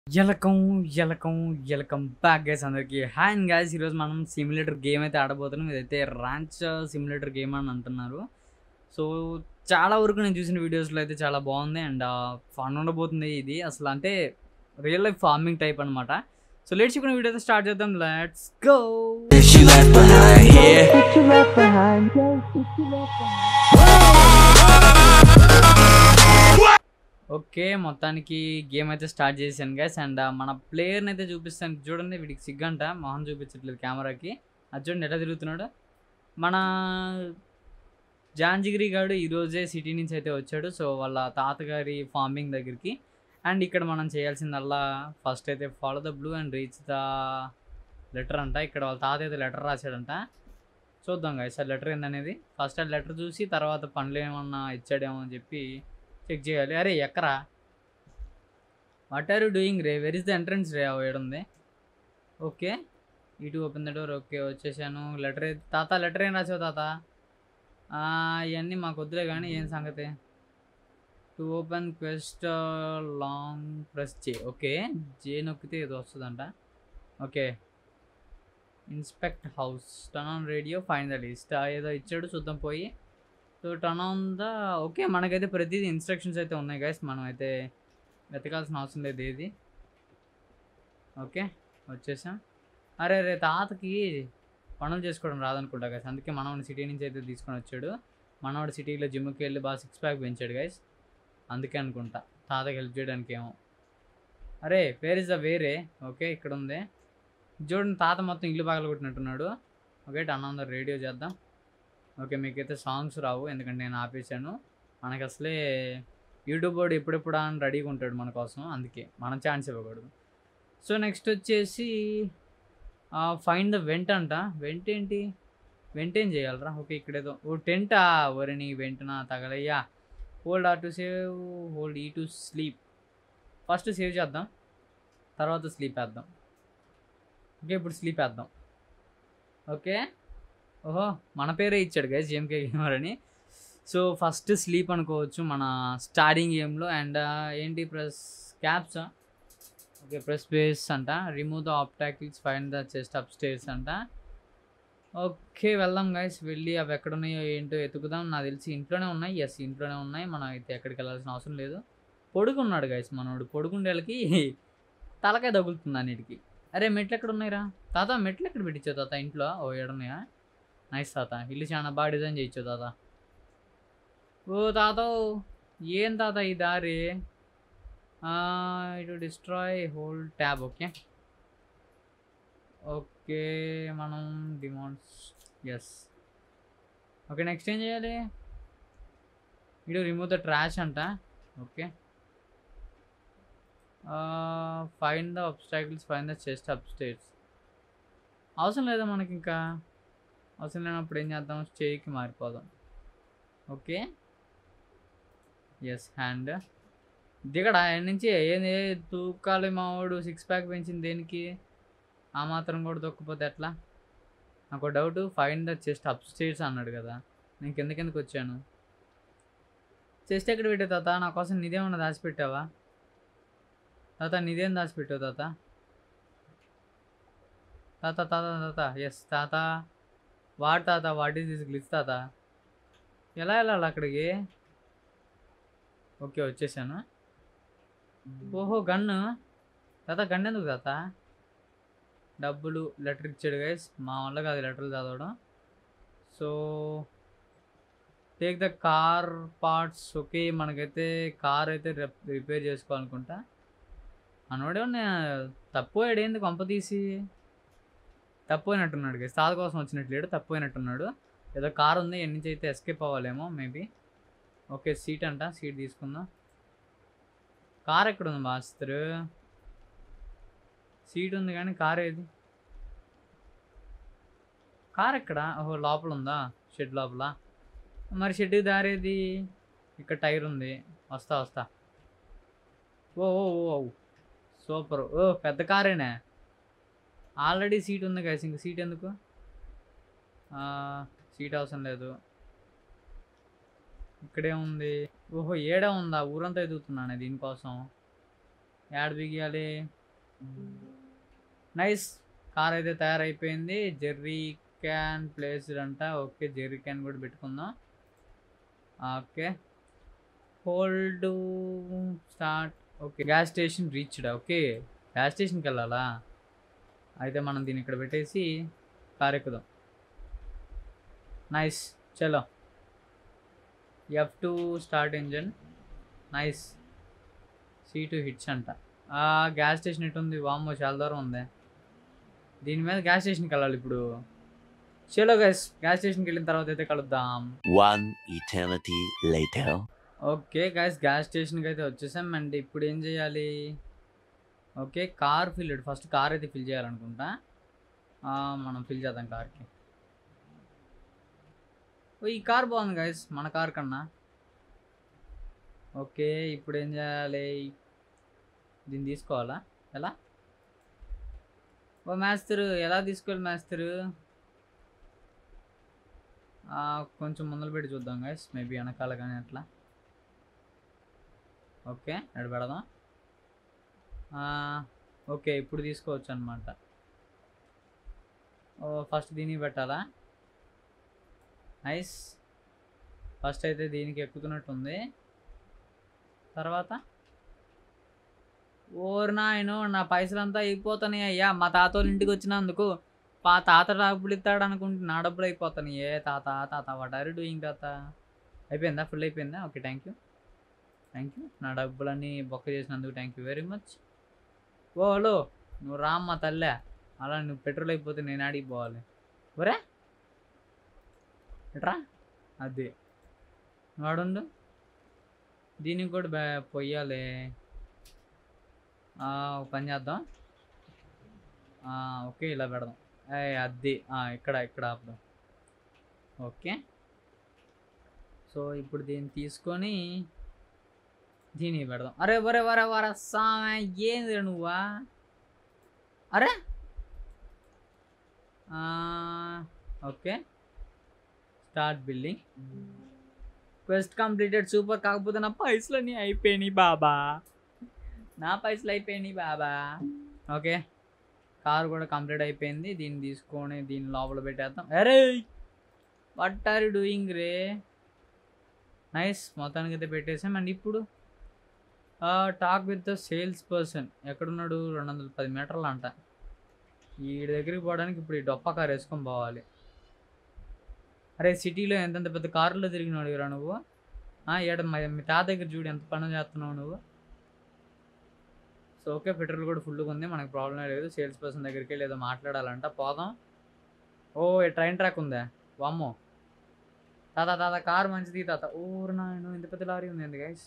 ఎలకం welcome welcome back guys అందరికి hi and guys ఈరోజు మనం సిమ్యులేటర్ గేమ్ అయితే ఆడబోతున్నాం ఇదైతే ర్యాంచ్ సిమ్యులేటర్ గేమ్ అని అంటున్నారు సో చాలా వరకు నేను చూసిన వీడియోస్లో అయితే చాలా బాగుంది అండ్ ఫన్ ఉండబోతుంది ఇది అసలు అంటే రియల్ లైఫ్ ఫార్మింగ్ టైప్ అనమాట సో లేట్స్ ఇప్పుడు వీడియో అయితే స్టార్ట్ చేద్దాం let's go She left behind here. What you left behind, yes, what you left behind. Okay మొత్తానికి గేమ్ అయితే స్టార్ట్ చేశాను గైస్ అండ్ మన ప్లేయర్ని అయితే చూపిస్తాను చూడండి వీడికి సిగ్గంట మొహం చూపించట్లేదు కెమెరాకి అది చూడండి ఎట్లా తిరుగుతున్నాడు మన జాంజిగిరి గారు ఈరోజే సిటీ నుంచి అయితే వచ్చాడు సో వాళ్ళ తాతగారి ఫార్మింగ్ దగ్గరికి అండ్ ఇక్కడ మనం చేయాల్సిందల్లా ఫస్ట్ అయితే follow the blue and reach the letter అంట ఇక్కడ వాళ్ళ తాత అయితే లెటర్ రాశాడంట చూద్దాం గైస్ ఆ లెటర్ ఏందనేది ఫస్ట్ ఆ లెటర్ చూసి తర్వాత పనులు ఏమన్నా ఇచ్చాడేమో అని చెప్పి చెక్ చేయాలి అరే ఎక్కరా వాట్ ఆర్ యూ డూయింగ్ రే వెర్ ఇస్ ద ఎంట్రన్స్ రే ఉంది ఓకే ఇటు ఓపెన్ ద డోర్ ఓకే వచ్చేసాను లెటర్ తాత లెటర్ ఏం రాసావు తాత ఆ, ఇవన్నీ మాకు వద్దులే కానీ ఏం సంగతి to open quest long press J okay J నొక్కితే ఏదో వస్తుందంట okay inspect house turn on radio fine the list ఏదో ఇచ్చాడు చూద్దాం పోయి so turn on the okay మనకైతే ప్రతిదీ ఇన్స్ట్రక్షన్స్ అయితే ఉన్నాయి గైస్ మనం అయితే వెతకాల్సిన అవసరం లేదు ఏది ఓకే వచ్చేసాం అరే రే తాతకి పనులు చేసుకోవడం రాదనుకుంటా గైస్ అందుకే మనవాడు సిటీ నుంచి అయితే తీసుకొని వచ్చాడు మనవాడు సిటీలో జిమ్కి వెళ్ళి బాగా సిక్స్ ప్యాక్ పెంచాడు గైస్ అందుకే అనుకుంటా తాతకి హెల్ప్ చేయడానికి ఏమో అరే వేర్ ఇస్ ద వేరే ఓకే ఇక్కడ ఉంది చూడండి తాత మొత్తం ఇల్లు పగలగొట్టినట్టున్నాడు okay turn on the radio చేద్దాం ఓకే మీకైతే సాంగ్స్ రావు ఎందుకంటే నేను ఆపేసాను మనకి అసలే యూట్యూబ్ వాడు ఎప్పుడెప్పుడు అని రెడీగా ఉంటాడు మన కోసం అందుకే మనం ఛాన్స్ ఇవ్వకూడదు సో నెక్స్ట్ వచ్చేసి ఫైండ్ ద వెంట్ అంట వెంట్ ఏంటి వెంట్ ఏం చేయాలరా ఓకే ఇక్కడేదో ఓ టెంటా ఒరి నీ వెంటనా తగలయ్యా hold R to save hold E to sleep first save చేద్దాం తర్వాత స్లీప్ వేద్దాం ఓకే ఇప్పుడు స్లీప్ వేద్దాం ఓకే ఓహో మన పేరే ఇచ్చాడు గైస్ జేఎంకే గేమర్ అని సో ఫస్ట్ స్లీప్ అనుకోవచ్చు మన స్టార్టింగ్ గేమ్లో అండ్ ఏంటి ప్రెస్ క్యాప్సా ఓకే ప్రెస్ స్పేస్ అంట remove the obstacles find the chest upstairs అంట ఓకే వెళ్దాం గైస్ వెళ్ళి అవి ఎక్కడ ఉన్నాయో ఏంటో ఎతుకుదాం నాకు తెలిసి ఇంట్లోనే ఉన్నాయి ఎస్ ఇంట్లోనే ఉన్నాయి మనం అయితే ఎక్కడికి వెళ్ళాల్సిన అవసరం లేదు పొడుగున్నాడు గైస్ మనోడు పొడుగుండేళ్ళకి తలకాయ తగులుతుంది అన్నిటికి అరే మెట్లు ఎక్కడ ఉన్నాయిరా తాత మెట్లు ఎక్కడ పెట్టించావు తాత ఇంట్లో ఓ ఏడున్నాయా నైస్ తాత ఇల్లు చాలా బాగా డిజైన్ చేయొచ్చు తాత ఓ తాత ఏం తాత ఈ దారి ఇటు destroy hole tab okay okay మనం డిమాండ్స్ ఎస్ ఓకే నెక్స్ట్ ఏం చేయాలి ఇటు రిమూవ్ ద ట్రాష్ అంట okay find the obstacles find the chest upstairs అవసరం లేదా మనకి ఇంకా అవసరం లేనప్పుడు ఏం చేద్దాం స్టేకి మారిపోదాం ఓకే ఎస్ హ్యాండ్ దిగడా ఆయన నుంచి ఏంది తూకాలి మావాడు సిక్స్ ప్యాక్ పెంచింది దేనికి ఆ మాత్రం కూడా దొక్కపోతే ఎట్లా నాకు doubt find the chest upstairs అన్నాడు కదా నేను కిందకెందుకు వచ్చాను చెస్ట్ ఎక్కడ పెట్టావు తాత నా కోసం నీదేమన్నా దాచిపెట్టావా తాత నీదేం దాచిపెట్టావు తాత తాత తాత తాత ఎస్ తాత వాట్ తాత వాట్ ఈస్ దిస్ గ్లిచ్ తాత ఎలా వెళ్ళాలి అక్కడికి ఓకే వచ్చేసాను ఓహో గన్ను తాత గన్ ఎందుకు తాత డబ్బులు లెటర్ ఇచ్చాడు గైస్ మా వల్ల కాదు లెటర్లు చదవడం so take the car parts okay మనకైతే కార్ అయితే రిపేర్ చేసుకోవాలనుకుంటా మనోడే తప్పోయాడు ఏంది కొంప తీసి తప్పోయినట్టున్నాడు గైస్ తాత కోసం వచ్చినట్టు లేడు తప్పోయినట్టున్నాడు ఏదో కార్ ఉంది ఎన్ని నుంచి అయితే ఎస్కేప్ అవ్వాలేమో మేబీ ఓకే సీట్ అంట సీట్ తీసుకుందాం కార్ ఎక్కడ ఉంది మాస్టర్ సీట్ ఉంది కానీ కార్ ఏది కార్ ఎక్కడ ఓహో లోపల ఉందా షెడ్ లోపల మరి షెడ్ దారేది ఇక్కడ టైర్ ఉంది వస్తా వస్తా ఓ ఓ ఓ సూపర్ ఓ పెద్ద కారేనే ఆల్రెడీ సీట్ ఉంది కదా ఇంక సీట్ ఎందుకు సీట్ అవసరం లేదు ఇక్కడే ఉంది ఓహో ఏడా ఉందా ఊరంతా ఎదుగుతున్నాను దీనికోసం యాడ్ బిగియాలి నైస్ కార్ అయితే తయారైపోయింది జెర్రీ క్యాన్ ప్లేస్డ్ అంట ఓకే జెర్రీ క్యాన్ కూడా పెట్టుకుందాం okay hold start okay gas station reached okay gas స్టేషన్కి వెళ్ళాలా అయితే మనం దీన్ని ఇక్కడ పెట్టేసి కార్ ఎక్కుదాం నైస్ చలో F to start engine nice C to hits అంట ఆ గ్యాస్ స్టేషన్ ఎటు ఉంది వామ్మో చాలా దూరం ఉంది దీని మీద గ్యాస్ స్టేషన్కి వెళ్ళాలి ఇప్పుడు చలో గైస్ గ్యాస్ స్టేషన్కి వెళ్ళిన తర్వాత అయితే కలుద్దాం One eternity later. Okay guys gas స్టేషన్కి అయితే వచ్చేసాం అండ్ ఇప్పుడు ఏం చేయాలి okay car fill first car అయితే ఫిల్ చేయాలనుకుంటా ఆ, మనం ఫిల్ చేద్దాం కార్కి ఓ ఈ కార్ బాగుంది గైస్ మన కార్ కన్నా ఓకే ఇప్పుడు ఏం చేయాలి దీన్ని తీసుకోవాలా ఎలా ఓ మేస్తరు ఎలా తీసుకోవాలి మేస్తరు ఆ, కొంచెం ముందలు పెట్టి చూద్దాం గైస్ మేబీ వెనకాల కానీ అట్లా ఓకే ఎడ పెడదాం ఆ, ఓకే ఇప్పుడు తీసుకోవచ్చు అనమాట ఓ ఫస్ట్ దీనికి పెట్టాలా నైస్ ఫస్ట్ అయితే దీనికి ఎక్కుతున్నట్టుంది తర్వాత ఓరు నాయను నా పైసలంతా అయిపోతున్నాయి అయ్యా మా తాతోళ్ళ ఇంటికి వచ్చినందుకు పా తాత డబ్బులు ఇస్తాడు అనుకుంటే నా డబ్బులు అయిపోతున్నాయి ఏ తాత తాత వాట్ ఆర్ డూయింగ్ తాత అయిపోయిందా ఫుల్ అయిపోయిందా okay thank you thank you నా డబ్బులన్నీ బొక్క చేసినందుకు thank you very much oh hello నువ్వు రామ్మ తల్లే అలా నువ్వు పెట్రోల్ అయిపోతే నేను ఆడికి పోవాలి ఒరే ఎట్రా అది వాడుండు దీనికి కూడా బా పొయ్యాలి ఆ, ఒక పని చేద్దాం ఆ, ఓకే ఇలా పెడదాం ఏ అది ఆ, ఇక్కడ ఇక్కడ ఆపుదాం ఓకే సో ఇప్పుడు దీన్ని తీసుకొని దీన్ని పెడదాం అరే వరే వరే వరే సామె ఏంది నువ్వా అరే ఆ, okay start building quest completed super కాకపోతే నా పైసలు అన్నీ అయిపోయినాయి బాబా నా పైసలు అయిపోయినాయి బాబా ఓకే కార్ కూడా కంప్లీట్ అయిపోయింది దీన్ని తీసుకొని దీన్ని లోపల పెట్టేద్దాం అరే వాట్ ఆర్ యూ డూయింగ్ రే నైస్ మొత్తానికి అయితే పెట్టేసాం అండ్ ఇప్పుడు talk with the sales person ఎక్కడున్నాడు రెండు వందల పది మీటర్లు అంట ఈ దగ్గరికి పోవడానికి ఇప్పుడు ఈ డొప్ప కార్ వేసుకొని పోవాలి అరే సిటీలో ఎంతెంత పెద్ద కారులో తిరిగినాడు రా నువ్వు ఆ, ఏడ మా మీ తాత దగ్గర చూడు ఎంత పని చేస్తున్నావు నువ్వు సో ఓకే పెట్రోల్ కూడా ఫుల్గా ఉంది మనకు ప్రాబ్లం లేదు సేల్స్ పర్సన్ దగ్గరికి వెళ్ళి ఏదో మాట్లాడాలంట పోదాం ఓ ట్రైన్ ట్రాక్ ఉందా వామ్మో తాత తాత కార్ మంచిది తాత ఊరు నాయన ఇంత పెద్ద లారీ ఉంది గైస్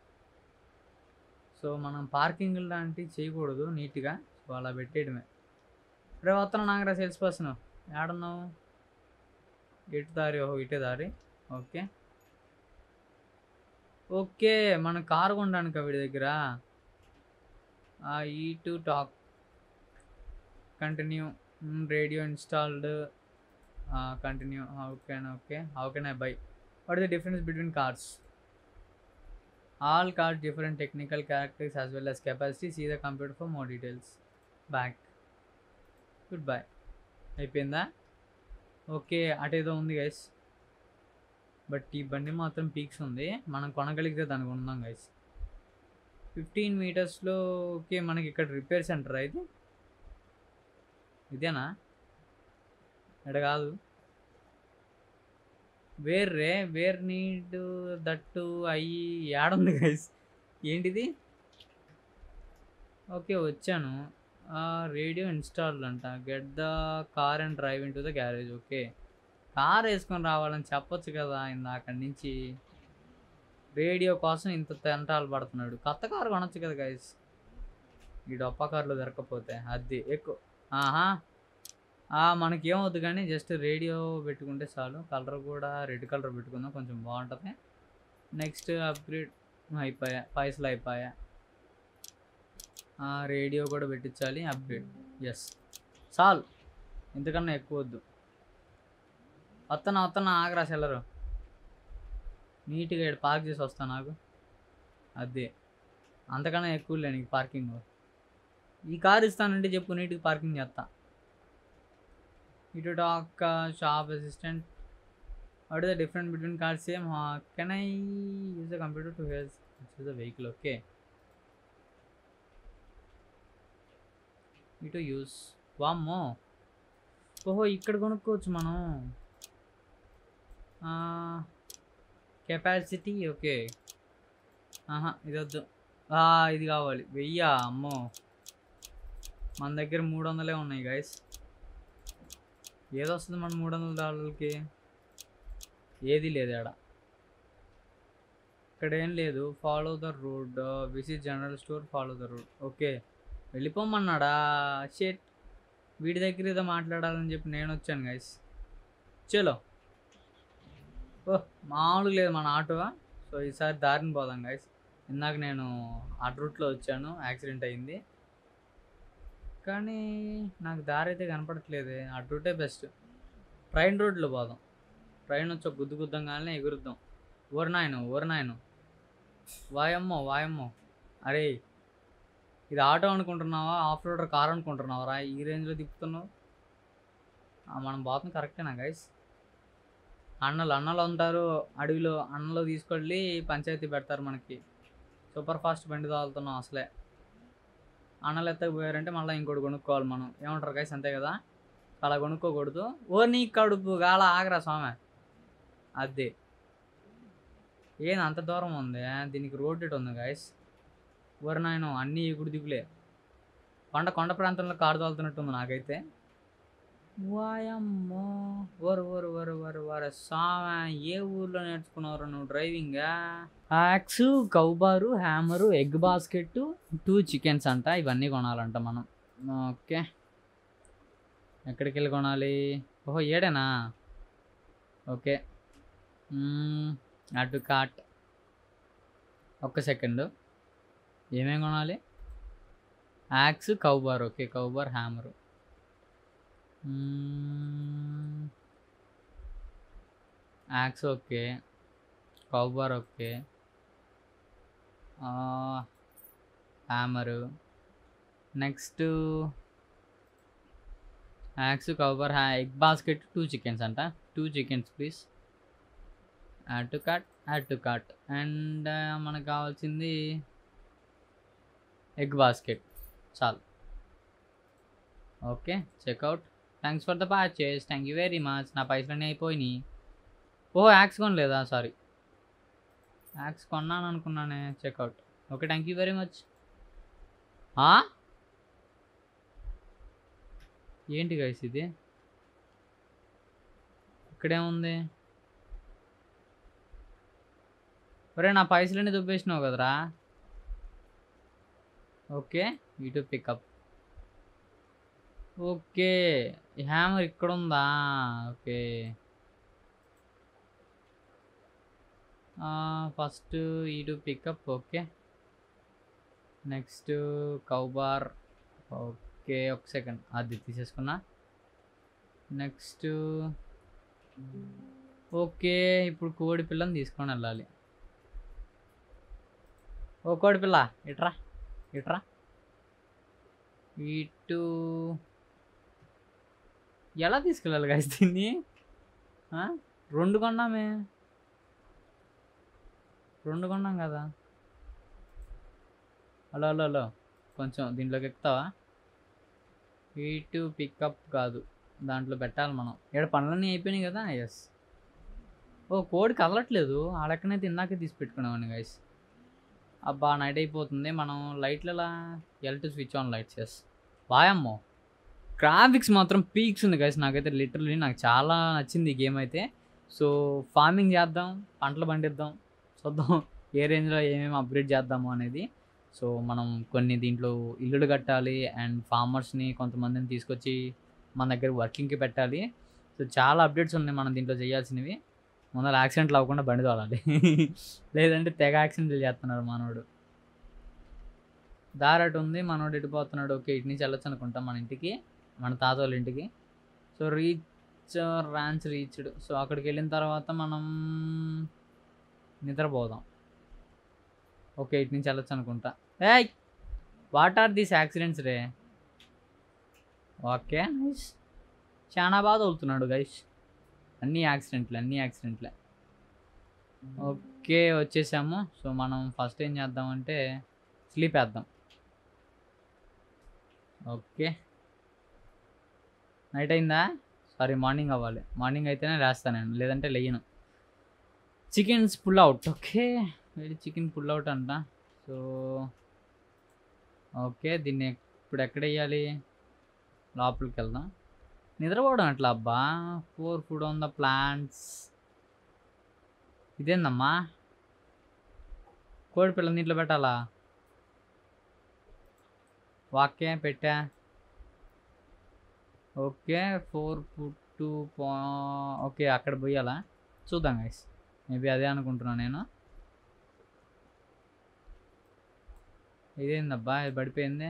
సో మనం పార్కింగ్ లాంటివి చేయకూడదు నీట్గా సో అలా పెట్టేయడమే రే వస్తున్నావు నాగరా సేల్స్ పర్సన్ ఏడున్నావు ఇటు దారి ఓహో ఇటే దారి ఓకే ఓకే మన కారు కొనడానికి వీడి దగ్గర E to talk continue radio installed continue how can okay how can I buy what is the difference between cars all cars different technical characters as well as capacity see the computer for more details back goodbye అయిపోయిందా okay అటేదో ఉంది guys but ఈ బండి మాత్రం peaks ఉంది మనం కొనగలిగితే దానికి ఉందాం గైస్ ఫిఫ్టీన్ మీటర్స్లో ఓకే మనకి ఇక్కడ రిపేర్ సెంటర్ ఇది ఇదేనా ఇక్కడ కాదు వేర్ రే వేర్ నీడ్ దట్టు అయ్యి ఏడుంది గైస్ ఏంటిది ఓకే వచ్చాను రేడియో ఇన్స్టాల్ అంట get the car and drive in to the garage okay car వేసుకొని రావాలని చెప్పొచ్చు కదా ఇందాక నుంచి రేడియో కోసం ఇంత తెంటాలు పడుతున్నాడు కొత్త కారు కొనొచ్చు కదా గైస్ ఈ డొప్ప కార్లో దొరకకపోతే అది ఎక్కువ ఆహా ఆ, మనకి ఏమవుద్దు కానీ జస్ట్ రేడియో పెట్టుకుంటే చాలు కలర్ కూడా రెడ్ కలర్ పెట్టుకుందాం కొంచెం బాగుంటుంది నెక్స్ట్ అప్గ్రేడ్ అయిపోయా పైసలు అయిపోయా రేడియో కూడా పెట్టించాలి అప్గ్రేడ్ ఎస్ చాలు ఇంతకన్నా ఎక్కువ వద్దు వస్తాను వస్తాను ఆగరా సెల్లరు నీట్గా ఇక్కడ పార్క్ చేసి వస్తాను నాకు అదే అంతకన్నా ఎక్కువ లే నీకు పార్కింగ్ ఈ కార్ ఇస్తానంటే చెప్పు నీట్గా పార్కింగ్ చేస్తా ఇటు talk shop assistant what the different between car same can I use the computer to helps use the vehicle okay ఇటు యూస్ వామ్మో ఓహో ఇక్కడ కొనుక్కోవచ్చు మనం కెపాసిటీ ఓకే ఆహా ఇది వద్దు ఆ, ఇది కావాలి వెయ్యా అమ్మో మన దగ్గర మూడు వందలే ఉన్నాయి గైస్ ఏదొస్తుంది మన మూడు వందల డాలర్లకి ఏది లేదు ఆడ ఇక్కడ ఏం లేదు follow the road visit general store follow the road okay వెళ్ళిపోమన్నాడా షేట్ వీడి దగ్గర ఏదో మాట్లాడాలని చెప్పి నేను వచ్చాను గైస్ చలో ఓ మామూలుగా లేదు మన ఆటో సో ఈసారి దారిని పోదాం గైస్ ఇందాక నేను అటు రూట్లో వచ్చాను యాక్సిడెంట్ అయింది కానీ నాకు దారి అయితే కనపడట్లేదే అటు రూటే బెస్ట్ ట్రైన్ రోడ్లో పోదాం ట్రైన్ వచ్చి ఒక గుద్దు గుద్దంగానే ఎగురుద్దాం ఊరనాయను ఊరనాయను వాయమ్మో వాయమ్మో అరే ఇది ఆటో అనుకుంటున్నావా ఆఫ్ రోడర్ కార్ అనుకుంటున్నావా రా ఈ రేంజ్లో తిప్పుతున్నావు ఆ, మనం పోతుంది కరెక్టేనా గైస్ అన్నలు అన్నలు ఉంటారు అడవిలో అన్నలు తీసుకెళ్ళి పంచాయతీ పెడతారు మనకి సూపర్ ఫాస్ట్ బండి తోలుతున్నాం అసలే అన్నలు ఎత్తకపోయారంటే మళ్ళీ ఇంకోటి కొనుక్కోవాలి మనం ఏమంటారు గైస్ అంతే కదా అలా కొనుక్కోకూడదు ఓ నీ కడుపు గాల ఆగరా స్వామి అదే ఏంది అంత దూరం ఉంది దీనికి రోడ్ ఇటు ఉంది గైస్ ఊరు నాయన అన్నీ ఎగుడు దిగులే కొండ కొండ ప్రాంతంలో కారు తోలుతున్నట్టుంది నాకైతే వాయమ్మో ఓరు ఓరు ఓరు ఓరు ఓరు సామె ఏ ఊర్లో నేర్చుకున్నారు నువ్వు driving axe crowbar hammer egg basket two chickens అంట ఇవన్నీ కొనాలంట మనం ఓకే ఎక్కడికి వెళ్ళి కొనాలి ఓహో ఏడేనా ఓకే అటు కాట్ ఒక్క సెకండ్ ఏమేం కొనాలి axe crowbar okay crowbar hammer axe okay crowbar okay hammer next axe crowbar హ్యా ఎగ్ బాస్కెట్ టూ చికెన్స్ అంట two chickens please add to cart add to cart and మనకు కావాల్సింది ఎగ్ బాస్కెట్ చాలు okay checkout thanks for the purchase thank you very much నా పైసలన్నీ అయిపోయినాయి ఓ axe కొనలేదా సారీ యాక్స్ కొన్నాను అనుకున్నానే checkout okay thank you very much ఏంటి గైస్ ఇది ఇక్కడేముంది ఒరే నా పైసలన్నీ దుబ్బేసినావు కదరా okay YouTube pickup okay hammer ఇక్కడ ఉందా okay first YouTube pickup okay next crowbar okay ఒక సెకండ్ అది తీసేసుకున్నా నెక్స్ట్ ఓకే ఇప్పుడు కోడి పిల్లని తీసుకొని వెళ్ళాలి ఓ కోడి పిల్ల ఇట్రా ఇట్రా ఇటు ఎలా తీసుకెళ్ళాలి గాయస్ దీన్ని ఆ? రెండు కొన్నామే రెండు కొన్నాం కదా హలో హలో హలో కొంచెం దీంట్లోకి ఎక్కుతావా ఇటు పికప్ కాదు దాంట్లో పెట్టాలి మనం ఇక్కడ పనులన్నీ అయిపోయినాయి కదా ఎస్ ఓ కోడి కదలట్లేదు ఆ లెక్కనైతే ఇందాకే తీసి పెట్టుకున్నామండి గైస్ అబ్బా నైట్ అయిపోతుంది మనం లైట్లలో L to switch on lights yes వాయమ్మో గ్రాఫిక్స్ మాత్రం పీక్స్ ఉంది గైస్ నాకైతే లిటరలీ నాకు చాలా నచ్చింది ఈ గేమ్ అయితే సో ఫార్మింగ్ చేద్దాం పంటలు పండిద్దాం చూద్దాం ఏ రేంజ్లో ఏమేమి అప్గ్రేడ్ చేద్దాము అనేది సో మనం కొన్ని దీంట్లో ఇల్లులు కట్టాలి అండ్ ఫార్మర్స్ని కొంతమందిని తీసుకొచ్చి మన దగ్గర వర్కింగ్కి పెట్టాలి సో చాలా అప్డేట్స్ ఉన్నాయి మనం దీంట్లో చేయాల్సినవి ముందర యాక్సిడెంట్లు అవ్వకుండా బండి తోలాలి లేదంటే తెగ యాక్సిడెంట్లు చేస్తున్నారు మనోడు దారి అటు ఉంది మనోడు ఇటు పోతున్నాడు ఓకే ఇటు నుంచి వెళ్ళొచ్చు అనుకుంటాం మన ఇంటికి మన తాత వాళ్ళ ఇంటికి సో రీచ్ ర్యాన్స్ రీచ్డ్ సో అక్కడికి వెళ్ళిన తర్వాత మనం నిద్రపోదాం ఓకే ఇటు నుంచి వెళ్ళొచ్చు అనుకుంటా ఏయ్ వాట్ ఆర్ దీస్ యాక్సిడెంట్స్ రే ఓకే నైస్ చాలా బాగా తోలుతున్నాడు గైస్ అన్ని యాక్సిడెంట్లే అన్ని యాక్సిడెంట్లే ఓకే వచ్చేసాము సో మనం ఫస్ట్ ఏం చేద్దామంటే స్లీప్ వేద్దాం ఓకే నైట్ అయిందా సారీ మార్నింగ్ అవ్వాలి మార్నింగ్ అయితేనే లేస్తాను నేను లేదంటే లేయను చికెన్స్ పుల్ అవుట్ ఓకే ఇది చికెన్ పుల్ అవుట్ అంట సో ఓకే దీన్ని ఇప్పుడు ఎక్కడ వేయాలి లోపలికి వెళ్దాం నిద్రపోవడం ఎట్లా అబ్బా pour food on the plants ఇదేందమ్మా కోడి పిల్లని దీంట్లో పెట్టాలా వాక్యే పెట్టా ఓకే ఫోర్ ఫుట్ టూ పా ఓకే అక్కడ పోయాలా చూద్దాం గైస్ మేబీ అదే అనుకుంటున్నాను నేను ఇదేందబ్బా ఇది పడిపోయింది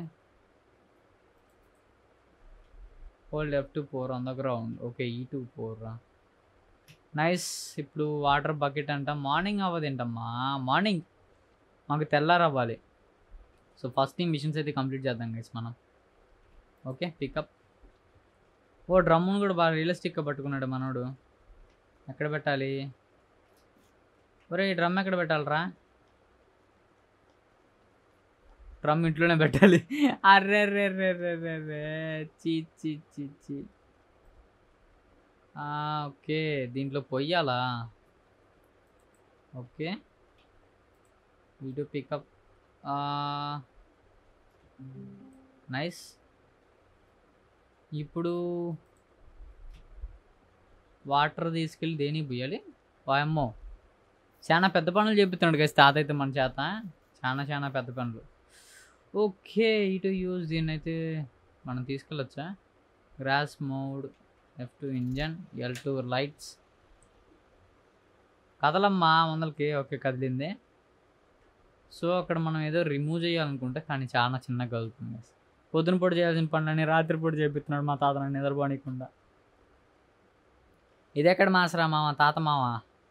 hold F to pour on the ground okay E to pour nice ఇప్పుడు వాటర్ బకెట్ అంట మార్నింగ్ అవ్వదేంటమ్మా మార్నింగ్ మాకు తెల్లారవ్వాలి సో ఫస్ట్ ఈ మిషన్స్ అయితే కంప్లీట్ చేద్దాం గైస్ మనం ఓకే పికప్ ఓ డ్రమ్మును కూడా బాగా రియలిస్టిక్గా పట్టుకున్నాడు మనోడు ఎక్కడ పెట్టాలి ఒరే ఈ డ్రమ్ ఎక్కడ పెట్టాలరా డ్రమ్ ఇంట్లోనే పెట్టాలి అర్రే రే రే రే రే రే చీ చీ చీ చీ ఆ, ఓకే దీంట్లో పొయ్యాలా ఓకే వీడియో పికప్ నైస్ ఇప్పుడు వాటర్ తీసుకెళ్ళి దేనికి పోయాలి వాయమ్మో చాలా పెద్ద పనులు చెప్తున్నాడు కదా తాత అయితే మన చేత చాలా చాలా పెద్ద పనులు ఓకే ఇటు యూజ్ దీన్ని అయితే మనం తీసుకెళ్ళొచ్చా grass mode F to engine L to lights కదలమ్మా వందలకి ఓకే కదిలింది సో అక్కడ మనం ఏదో రిమూవ్ చేయాలనుకుంటే కానీ చాలా చిన్నగా కదులుతుంది పొద్దున పూట చేయాల్సిన పనులని రాత్రి పూట చేపిస్తున్నాడు మా తాత నన్ను నిద్రపోనీయకుండా ఇది ఎక్కడ మాసరా మామ తాత మామ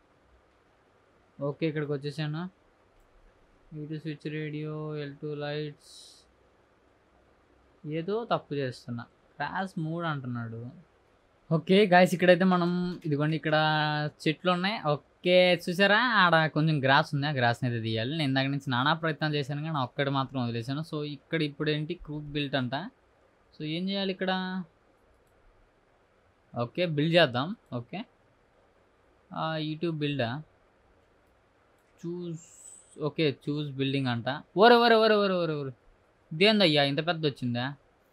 ఓకే ఇక్కడికి వచ్చేసాను ఇటు switch radio L to lights ఏదో తప్పు చేస్తున్నా క్రాస్ మూడ్ అంటున్నాడు ఓకే గాయస్ ఇక్కడైతే మనం ఇదిగోండి ఇక్కడ చెట్లు ఉన్నాయి ఓకే చూసారా ఆడ కొంచెం గ్రాస్ ఉంది ఆ గ్రాస్ని అయితే తీయాలి నేను ఇందాక నుంచి నానా ప్రయత్నం చేశాను కానీ ఒక్కటి మాత్రం వదిలేసాను సో ఇక్కడ ఇప్పుడు ఏంటి క్రూప్ బిల్ట్ అంట సో ఏం చేయాలి ఇక్కడ ఓకే బిల్డ్ చేద్దాం ఓకే యూట్యూబ్ బిల్డా చూస్ ఓకే చూస్ బిల్డింగ్ అంట ఓరే ఓరే ఓరే ఓరే ఓరే ఓరే ఇదేందయ్యా ఇంత పెద్ద వచ్చిందా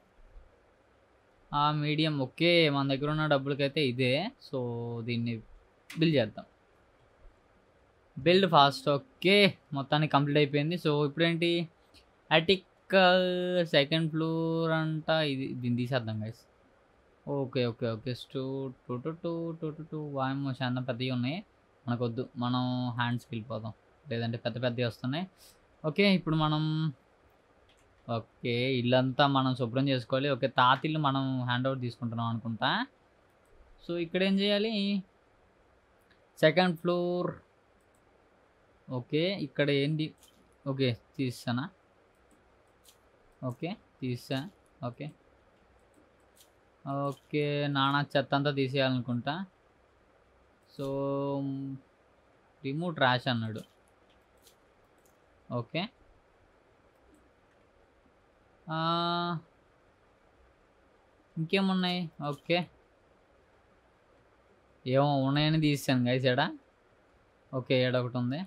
ఆ మీడియం ఓకే మన దగ్గర ఉన్న డబ్బులకైతే ఇదే సో దీన్ని బిల్ చేద్దాం బిల్డ్ ఫాస్ట్ ఓకే మొత్తానికి కంప్లీట్ అయిపోయింది సో ఇప్పుడేంటి అటిక్ సెకండ్ ఫ్లోర్ అంట ఇది దీన్ని తీసేద్దాం గైస్ ఓకే ఓకే ఓకే స్టూ two two two two two two వాయమో చాలా పెద్దవి ఉన్నాయి మనకొద్దు మనం హ్యాండ్స్కి వెళ్ళిపోదాం లేదంటే పెద్ద పెద్దవి వస్తున్నాయి ఓకే ఇప్పుడు మనం ఓకే ఇల్లంతా మనం శుభ్రం చేసుకోవాలి ఓకే తాతిల్లు మనం హ్యాండ్ ఓవర్ తీసుకుంటున్నాం అనుకుంటా సో ఇక్కడ ఏం చేయాలి సెకండ్ ఫ్లోర్ ఓకే ఇక్కడ ఏంటి ఓకే తీస్తానా ఓకే తీసా ఓకే ఓకే నానా చెత్త అంతా తీసేయాలనుకుంటా సో రిమూవ్ ట్రాష్ అన్నాడు ఓకే ఆ, ఇంకేమున్నాయి ఓకే ఏమో ఉన్నాయని తీసాను గైస్ ఎడ ఓకే ఏడ ఒకటి ఉంది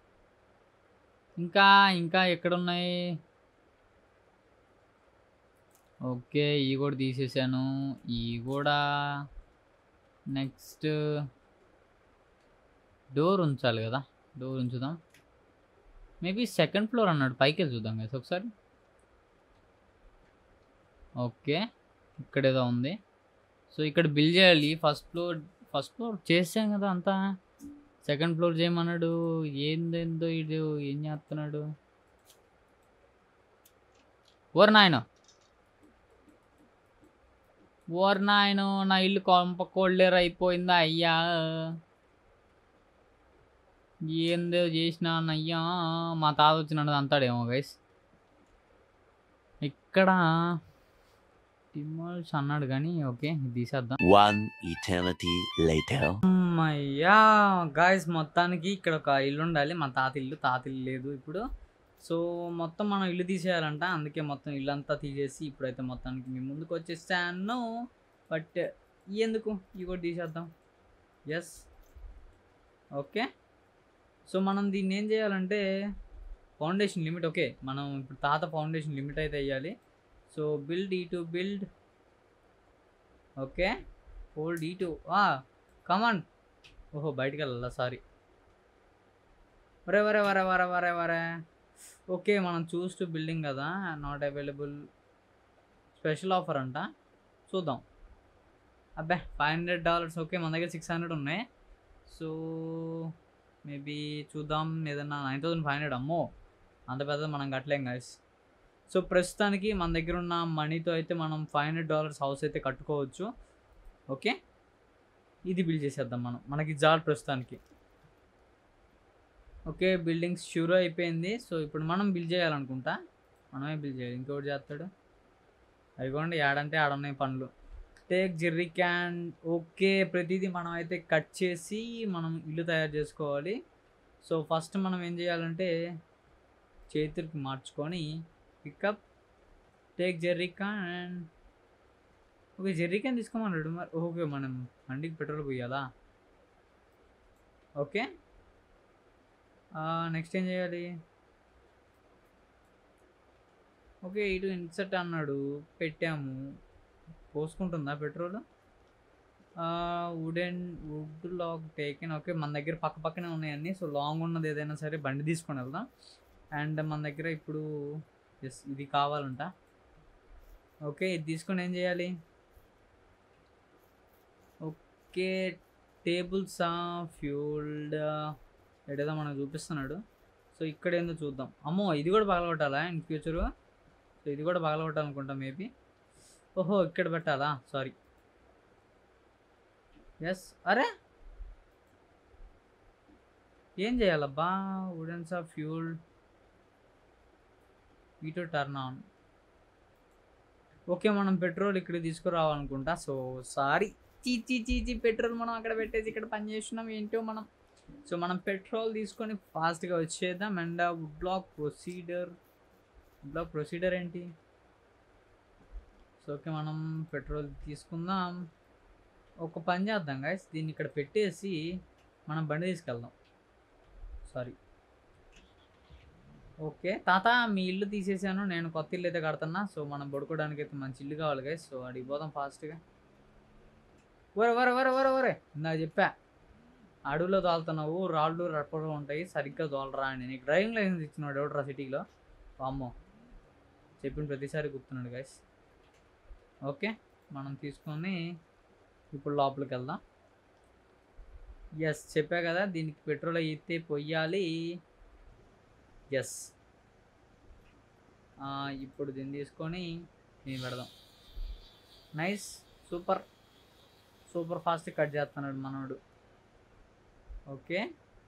ఇంకా ఇంకా ఎక్కడున్నాయి ఓకే ఈ కూడా తీసేసాను ఈ కూడా నెక్స్ట్ డోర్ ఉంచాలి కదా డోర్ ఉంచుదాం మేబీ సెకండ్ ఫ్లోర్ అన్నాడు పైకి వెళ్ళి చూద్దాం కదా ఒకసారి ఓకే ఇక్కడ ఏదో ఉంది సో ఇక్కడ బిల్ చేయాలి ఫస్ట్ ఫ్లోర్ ఫస్ట్ ఫ్లోర్ చేసాం కదా అంతా సెకండ్ ఫ్లోర్ చేయమన్నాడు ఏందేందో ఇడు ఏం చేస్తున్నాడు ఓర్ నాయన ఓర్ నాయన నా ఇల్లు కొంప కోల్డేర్ అయిపోయిందా అయ్యా ఏందో చేసినా అయ్యా మా తాత వచ్చినట్టు అంతాడేమో గైస్ ఇక్కడ టిమ్మల్స్ అన్నాడు కానీ ఓకే ఇది తీసేద్దాం One eternity later. అమ్మయ్యా గాయస్ మొత్తానికి ఇక్కడ ఒక ఇల్లు ఉండాలి మా తాత ఇల్లు తాత ఇల్లు లేదు ఇప్పుడు సో మొత్తం మనం ఇల్లు తీసేయాలంట అందుకే మొత్తం ఇల్లు అంతా తీసేసి ఇప్పుడైతే మొత్తానికి మీ ముందుకు వచ్చేసాను బట్ ఎందుకు ఇవి కూడా తీసేద్దాం ఎస్ ఓకే సో మనం దీన్ని ఏం చేయాలంటే ఫౌండేషన్ లిమిట్ ఓకే మనం ఇప్పుడు తాత ఫౌండేషన్ లిమిట్ అయితే వేయాలి so build E to build okay hold E to come on ఓహో బయటికి వెళ్ళాలా సారీ వరే వరే వరే వరే వరే వరే ఓకే మనం చూస్ టు బిల్డింగ్ కదా నాట్ అవైలబుల్ స్పెషల్ ఆఫర్ అంట చూద్దాం అబ్బే ఫైవ్ హండ్రెడ్ డాలర్స్ ఓకే మన దగ్గర సిక్స్ హండ్రెడ్ ఉన్నాయి సో మేబీ చూద్దాం ఏదన్నా నైన్ థౌసండ్ ఫైవ్ హండ్రెడ్ అమ్మో అంత పెద్దది మనం కట్టలేం గైస్ సో ప్రస్తుతానికి మన దగ్గర ఉన్న మనీతో అయితే మనం ఫైవ్ హండ్రెడ్ డాలర్స్ హౌస్ అయితే కట్టుకోవచ్చు ఓకే ఇది బిల్డ్ చేసేద్దాం మనం మనకి జాల్ ప్రస్తుతానికి ఓకే బిల్డింగ్స్ షూర్ అయిపోయింది సో ఇప్పుడు మనం బిల్డ్ చేయాలనుకుంటా మనమే బిల్డ్ చేయాలి ఇంకోటి చేస్తాడు అదిగోండి ఆడంటే ఆడున్నాయి పనులు టేక్ జెర్రీ క్యాన్ ఓకే ప్రతిదీ మనం అయితే కట్ చేసి మనం ఇల్లు తయారు చేసుకోవాలి సో ఫస్ట్ మనం ఏం చేయాలంటే చేతులకి మార్చుకొని pickup take jerry can okay jerry can తీసుకోమన్నాడు మరి ఓకే మనం బండికి పెట్రోల్ పోయాలా ఓకే నెక్స్ట్ ఏం చేయాలి ఓకే ఇటు ఇన్సర్ట్ అన్నాడు పెట్టాము పోసుకుంటుందా petrol wooden wood log taken okay మన దగ్గర పక్క పక్కనే ఉన్నాయన్నీ సో లాంగ్ ఉన్నది ఏదైనా సరే బండి తీసుకొని వెళ్దాం అండ్ మన దగ్గర ఇప్పుడు ఎస్ ఇది కావాలంట ఓకే ఇది తీసుకొని ఏం చేయాలి ఓకే టేబుల్స్ ఫ్యూల్డ్ ఎడేదో మనకు చూపిస్తున్నాడు సో ఇక్కడ ఏందో చూద్దాం అమ్మో ఇది కూడా పగలగొట్టాలా ఇన్ ఫ్యూచరు సో ఇది కూడా పగలగొట్టాలనుకుంటా మేబీ ఓహో ఇక్కడ పెట్టాలా సారీ ఎస్ అరే ఏం చేయాలబ్బా woodens off fuel to turn on okay మనం పెట్రోల్ ఇక్కడ తీసుకురావాలనుకుంటా సో సారీ చీచి చీచి పెట్రోల్ మనం అక్కడ పెట్టేసి ఇక్కడ పని చేస్తున్నాం ఏంటో మనం సో మనం పెట్రోల్ తీసుకొని ఫాస్ట్గా వచ్చేద్దాం and wood block procedure wood block procedure ఏంటి సో ఓకే మనం పెట్రోల్ తీసుకుందాం ఒక పని చేద్దాం గాయస్ దీన్ని ఇక్కడ పెట్టేసి మనం బండి తీసుకెళ్దాం సారీ ఓకే తాత మీ ఇల్లు తీసేసాను నేను కొత్త ఇల్లు అయితే కడుతున్నా సో మనం పడుకోవడానికి అయితే మంచి ఇల్లు కావాలి గైస్ సో అడిగి పోదాం ఫాస్ట్గా వరే వరే వరే వరే వరే ఇందాక చెప్పా అడవిలో తోలుతున్నావు రాళ్ళు రప్పలు ఉంటాయి సరిగ్గా తోలరా అని నీకు డ్రైవింగ్ లైసెన్స్ ఇచ్చినాడు ఎవడరా సిటీలో అమ్మో చెప్పిన ప్రతిసారి గుర్తున్నాడు గైస్ ఓకే మనం తీసుకొని ఇప్పుడు లోపలికి వెళ్దాం ఎస్ చెప్పా కదా దీనికి పెట్రోల్ అయితే పొయ్యాలి ఎస్ ఇప్పుడు దీన్ని తీసుకొని దీన్ని పెడదాం nice super super fast cut చేస్తున్నాడు మనోడు ఓకే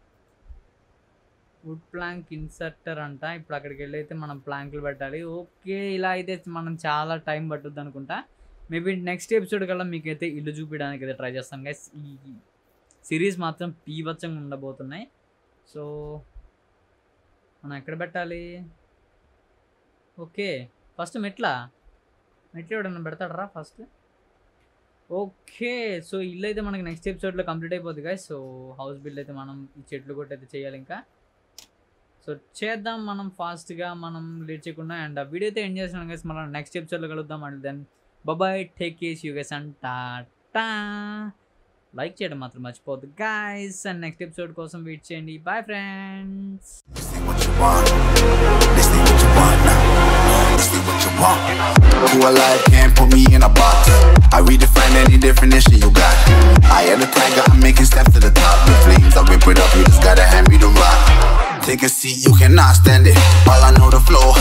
వుడ్ ప్లాంక్ ఇన్సర్టర్ అంట ఇప్పుడు అక్కడికి వెళ్ళి అయితే మనం ప్లాంకులు పెట్టాలి ఓకే ఇలా అయితే మనం చాలా టైం పట్టుద్ది అనుకుంటా మేబీ నెక్స్ట్ ఎపిసోడ్ కల్లా మీకు అయితే ఇల్లు చూపించడానికి అయితే ట్రై చేస్తాను గైస్ ఈ సిరీస్ మాత్రం పీవచ్చంగా ఉండబోతున్నాయి సో మనం ఎక్కడ పెట్టాలి ఓకే ఫస్ట్ మెట్లా మెట్లు ఎవడన్నా పెడతాడరా ఫస్ట్ ఓకే సో ఇల్లు అయితే మనకి నెక్స్ట్ ఎపిసోడ్లో కంప్లీట్ అయిపోద్ది గాయస్ సో హౌస్ బిల్డ్ అయితే మనం ఈ చెట్లు కొట్టి అయితే చేయాలి ఇంకా సో చేద్దాం మనం ఫాస్ట్గా మనం లేట్ చేయకుండా అండ్ ఆ వీడియో అయితే ఎండ్ చేస్తున్నాం గైస్ మనం నెక్స్ట్ ఎపిసోడ్లో కలుద్దాం and then bye take care you guys and టాటా లైక్ చేయడం మాత్రం మర్చిపోద్దు గాయస్ అండ్ నెక్స్ట్ ఎపిసోడ్ కోసం వెయిట్ చేయండి bye friends what you want. This ain't what you want now. This ain't what you want. Who alive can't put me in a box. I redefine any definition you got. I am the tiger, I'm making steps to the top. The flames, I rip it up, you just gotta hand me the rock. Take a seat, you cannot stand it. All I know, the flow